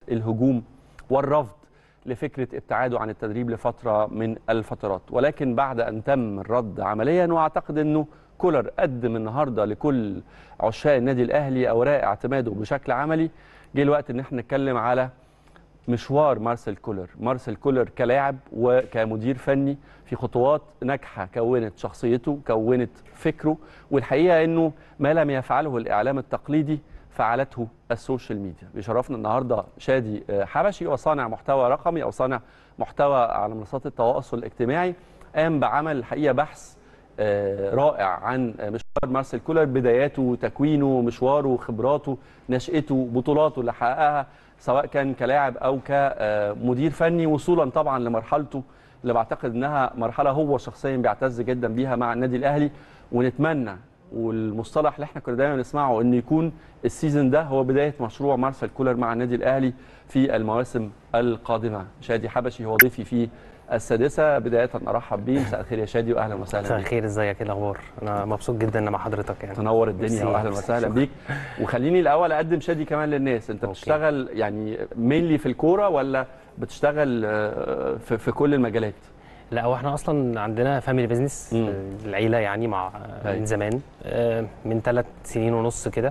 الهجوم والرفض لفكره ابتعاده عن التدريب لفتره من الفترات ولكن بعد ان تم الرد عمليا واعتقد انه كولر قدم النهارده لكل عشاق النادي الاهلي اوراق اعتماده بشكل عملي جه الوقت ان احنا نتكلم على مشوار مارسيل كولر مارسيل كولر كلاعب وكمدير فني في خطوات ناجحه كونت شخصيته كونت فكره والحقيقه انه ما لم يفعله الاعلام التقليدي فعلته السوشيال ميديا بيشرفنا النهارده شادي حبشي وصانع محتوى رقمي او صانع محتوى على منصات التواصل الاجتماعي قام بعمل الحقيقه بحث رائع عن مشوار مارسيل كولر بداياته تكوينه مشواره خبراته نشأته بطولاته اللي حققها سواء كان كلاعب او كمدير فني وصولا طبعا لمرحلته اللي بعتقد انها مرحله هو شخصيا بيعتز جدا بيها مع النادي الاهلي ونتمنى والمصطلح اللي احنا كنا دايما نسمعه ان يكون السيزون ده هو بدايه مشروع مارسيل كولر مع النادي الاهلي في المواسم القادمه شادي حبشي هو ضيفي في السادسه بدايه ارحب بيه مساء الخير يا شادي واهلا وسهلا مساء الخير ازيك ايه الاخبار انا مبسوط جدا ان مع حضرتك يعني تنور الدنيا واهلا وسهلا بيك وخليني الاول اقدم شادي كمان للناس انت أوكي. بتشتغل يعني مينلي في الكوره ولا بتشتغل في, في كل المجالات لا هو احنا اصلا عندنا فاميلي بيزنس مم. العيله يعني مع أيوة. من زمان آه، من ثلاث سنين ونص كده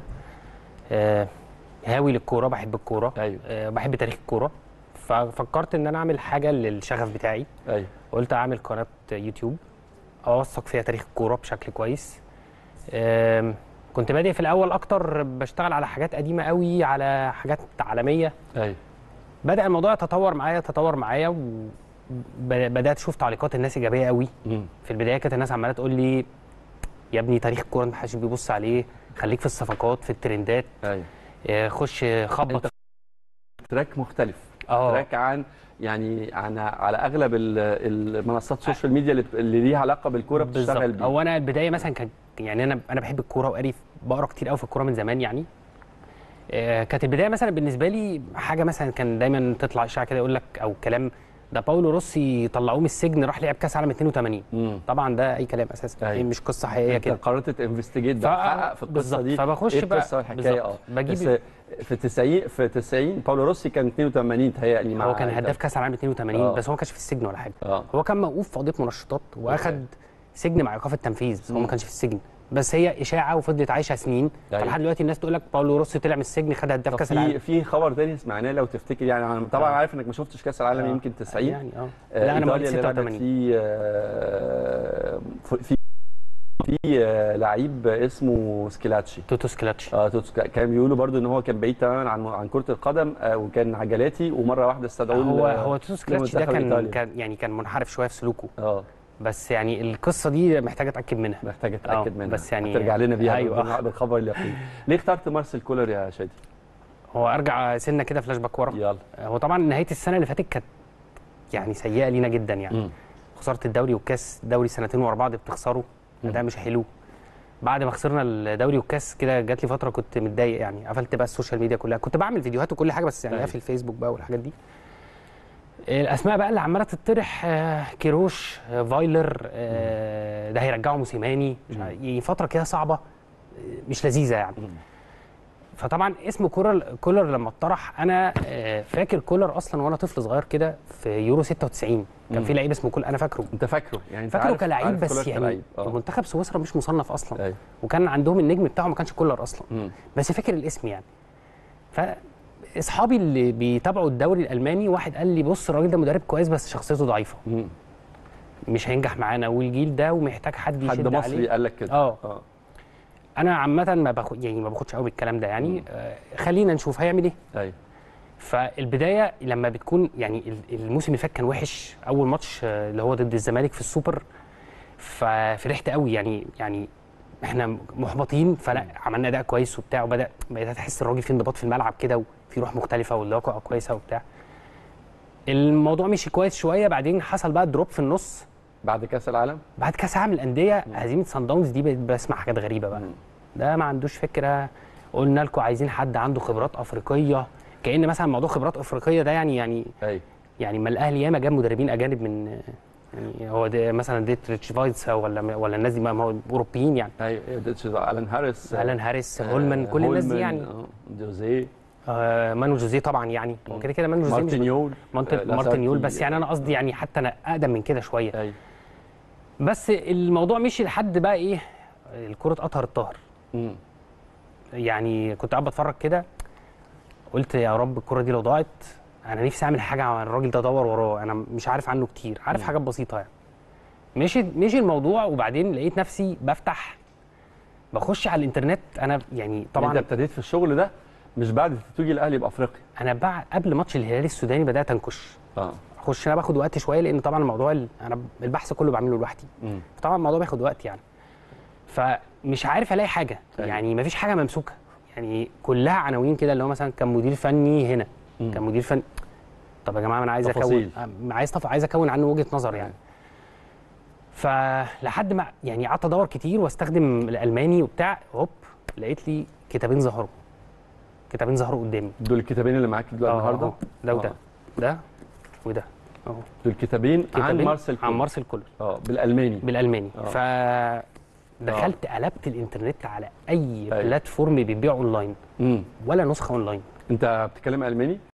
آه، هاوي للكوره بحب الكوره ايوه آه، بحب تاريخ الكوره ففكرت ان انا اعمل حاجه للشغف بتاعي ايوه قلت اعمل قناه يوتيوب اوثق فيها تاريخ الكوره بشكل كويس آم، كنت بادئ في الاول اكتر بشتغل على حاجات قديمه قوي على حاجات عالميه ايوه بدا الموضوع يتطور معايا يتطور معايا وبدات اشوف تعليقات الناس ايجابيه قوي مم. في البدايه كانت الناس عماله تقول لي يا ابني تاريخ الكوره ما حدش بيبص عليه خليك في الصفقات في الترندات ايوه آه، خش خبط أنت تراك مختلف اه تراك عن يعني عن على اغلب ال- المنصات السوشيال ميديا اللي- اللي ليها علاقه بالكوره بتشتغل بالظبط بيه او انا البدايه مثلا كان يعني انا انا بحب الكوره وقاري بقرا كتير قوي في الكوره من زمان يعني آه، كانت البدايه مثلا بالنسبه لي حاجه مثلا كان دايما تطلع اشاعه كده يقول لك او كلام ده باولو روسي طلعوه من السجن راح لعب كاس عالم 82 مم. طبعا ده اي كلام اساسا أيوة. هي مش قصه حقيقيه انت كده قررت تنفستيجيت ف- بقى تحقق في القصه بالظبط. دي فبخش ايه بقى- القصه والحكايه اه بالظبط. بجيب- بس في 90 في 90 باولو روسي كان 82 تهيألي مع هو كان هداف كاس العالم 82 آه. بس هو ما كانش في السجن ولا حاجه اه هو كان موقوف في قضيه منشطات واخد سجن مع ايقاف التنفيذ بس هو مم. ما كانش في السجن بس هي اشاعه وفضلت عايشه سنين أيوة. فلحد دلوقتي الناس تقول لك باولو روسي طلع من السجن خد هداف طب كاس في العالم في خبر تاني سمعناه لو تفتكر يعني انا طبعا آه. عارف انك ما شفتش كاس العالم آه. يمكن 90 يعني اه آه، لا انا مواليد إيطاليا اللي لعبت 86 في آه، في في آه، لعيب اسمه سكيلاتشي توتو سكلاتش اه توتس كان بيقولوا برضو ان هو كان بعيد تماما عن عن كره القدم آه، وكان عجلاتي ومره واحده استدعوه هو ل- هو توتو سكلاتش ده لمنتخب كان إيطاليا. كان يعني كان منحرف شويه في سلوكه اه بس يعني القصه دي محتاجه اتاكد منها محتاج اتاكد آه، منها بس يعني- ترجع لنا بيها أيوة. أيوة. بالخبر اليقين ليه اخترت مارسيل كولر يا شادي هو ارجع سنه كده فلاش باك ورا يلا هو طبعا نهايه السنه اللي فاتت كانت يعني سيئه لينا جدا يعني مم. خساره الدوري والكاس دوري سنتين ورا بعض بتخسره ده مش حلو بعد ما خسرنا الدوري والكاس كده جات لي فتره كنت متضايق يعني قفلت بقى السوشيال ميديا كلها كنت بعمل فيديوهات وكل حاجه بس يعني أيوة. قافل الفيسبوك بقى والحاجات دي الاسماء بقى اللي عماله تطرح آه، كيروش آه، فايلر آه، ده هيرجعه موسيماني مش عارف- يعني فتره كده صعبه آه، مش لذيذه يعني مم. فطبعا اسم كولر كولر لما اتطرح انا آه، فاكر كولر اصلا وانا طفل صغير كده في يورو 96 كان مم. في لعيب اسمه كولر انا فاكره انت فاكره يعني انت فاكره عارف- كلاعب عارف بس كولر يعني كلاعب. اه منتخب سويسرا مش مصنف اصلا ايوه وكان عندهم النجم بتاعه ما كانش كولر اصلا مم. بس فاكر الاسم يعني فاصحابي اللي بيتابعوا الدوري الالماني واحد قال لي بص الراجل ده مدرب كويس بس شخصيته ضعيفه مم. مش هينجح معانا والجيل ده ومحتاج حد حد يشد مصري عليه قال لك كده اه اه انا عامه ما باخد يعني ما باخدش قوي بالكلام ده يعني آه خلينا نشوف هيعمل ايه ايوه فالبدايه لما بتكون يعني ال- الموسم اللي فات كان وحش اول ماتش آه، اللي هو ضد الزمالك في السوبر ففرحت قوي يعني يعني احنا محبطين فلا عملنا اداء كويس وبتاع وبدا بقيت احس الراجل في انضباط في الملعب كده وفي روح مختلفه واللياقه كويسه وبتاع الموضوع مشي كويس شويه بعدين حصل بقى دروب في النص بعد كاس العالم بعد كاس عالم الانديه هزيمه سان داونز دي بقيت بسمع حاجات غريبه بقى مم. ده ما عندوش فكره قلنا لكم عايزين حد عنده خبرات افريقيه كان مثلا موضوع خبرات افريقيه ده يعني يعني ايوه يعني ما الاهلي ياما جاب مدربين اجانب من يعني هو ده مثلا ديتريتش فايتسا ولا ولا الناس دي ما ما هو اوروبيين يعني ايوه ديتش الان هاريس الان هاريس آه، هولمان كل الناس دي هولمان، يعني آه، جوزيه آه مانو جوزيه طبعا يعني هو كده كده مانو جوزيه مش مارتن يول مارتن آه، مارتن يول لاسارتي، بس يعني انا قصدي يعني حتى انا اقدم من كده شويه ايوه بس الموضوع مشي لحد بقى ايه الكره اطهر الطاهر مم. يعني كنت قاعد بتفرج كده قلت يا رب الكره دي لو ضاعت انا نفسي اعمل حاجه عن الراجل ده ادور وراه انا مش عارف عنه كتير عارف مم. حاجات بسيطه يعني مشي مشي الموضوع وبعدين لقيت نفسي بفتح بخش على الانترنت انا يعني انت طبعا ابتديت في الشغل ده مش بعد تتويج الاهلي بافريقيا انا بعد قبل ماتش الهلال السوداني بدات انكش اه اخش انا باخد وقت شويه لان طبعا الموضوع ال- انا البحث كله بعمله لوحدي مم. فطبعا الموضوع بياخد وقت يعني فمش عارف الاقي حاجه أيوة. يعني مفيش حاجه ممسوكه يعني كلها عناوين كده اللي هو مثلا كان مدير فني هنا مم. كان مدير فني طب يا جماعه انا عايز تفاصيل. اكون عايز طف... عايز اكون عنه وجهه نظر يعني فلحد ما يعني قعدت ادور كتير واستخدم الالماني وبتاع هوب لقيت لي كتابين ظهروا كتابين ظهروا قدامي دول الكتابين اللي معاك دلوقتي آه، النهارده أهو. ده وده آه. ده وده اهو دول كتابين عن كتابين مارسيل عن كولر. مارسيل كولر اه بالالماني بالالماني آه. ف دخلت قلبت الانترنت على اي أيوة. بلاتفورم بيبيع اونلاين امم ولا نسخه اونلاين انت بتتكلم الماني